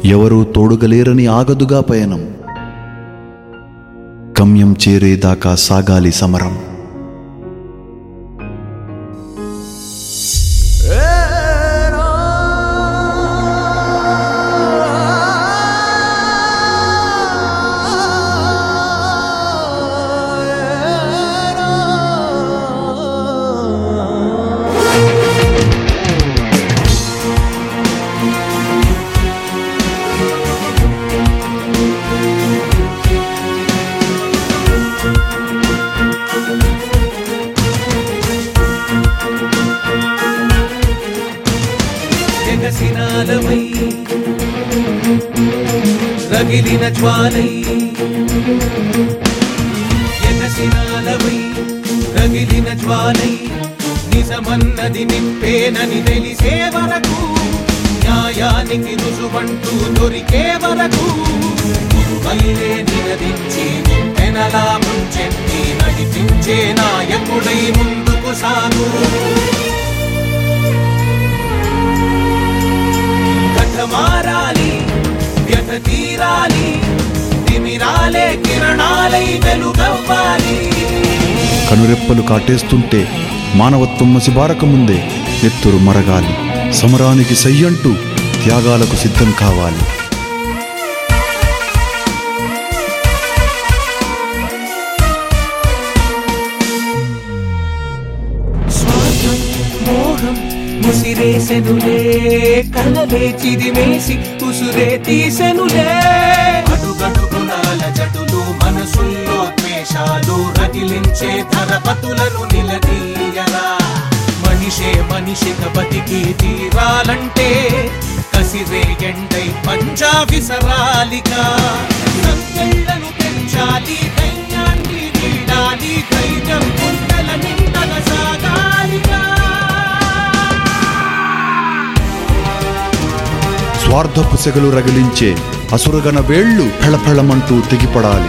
ఎవరూ తోడుగలేరని ఆగదుగా పయనం గమ్యం చేరేదాకా సాగాలి సమరం జగసినాలమై రగిలిన జ్వాలై జగసినాలమై రగిలిన జ్వాలై నిజమన్నది నిప్పేనని తెలిసే వరకు న్యాయానికి రుజువంటూ దొరికే వరకు గురువైలే నినదించి పెనలా ముంచెత్తి నడిపించే నాయకుడై ముందుకు సాగు కథ మారాలి వ్యథ తీరాలి తిమిరాలే కిరణాలై వెలుగవ్వాలి కనురెప్పలు కాటేస్తుంటే మానవత్వం మసిబారక ముందే నెత్తురు మరగాలి సమరానికి సయ్యంటూ త్యాగాలకు సిద్ధం కావాలి స్వార్థం మోహం ముసిరేసెనులే కలలే చిదిమేసి ఉసురే తీసెనులే అడుగడుగునాల జటులు మనసుల్లో ద్వేషాలు రగిలించే ధరపతులను నిలదీయరా మనిషే మనిషిగా బతికి తీరాలంటే కసిరే ఎండై పంజా విసరాలిగా సంకెళ్ళను పెంచాలి ధైర్యాన్ని వీడాలి ధైర్యం గుండెల నిండగ సాగాలిగా స్వార్థపు సెగలు రగిలించే అసురగన వేళ్ళు ఫళఫళమంటూ తెగిపడాలి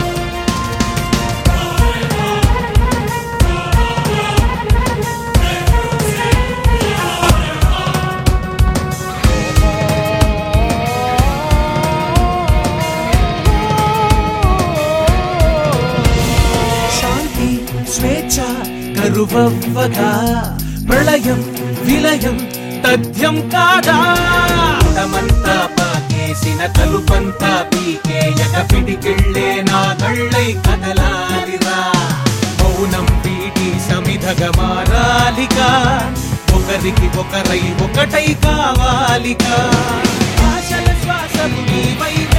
శాంతి స్వేచ్ఛ కరువవ్వగా ప్రళయం విలయం తథ్యం కాదా తమంతా పాకేసిన కలుపంతా పీకేయక పిడికిళ్ళే నా గళ్ళై కదలాలిరా మౌనం వీడి సమిధగా మారాలిగా ఒకరికి ఒకరై ఒకటై కావాలిగా ఆశల శ్వాసము నీవై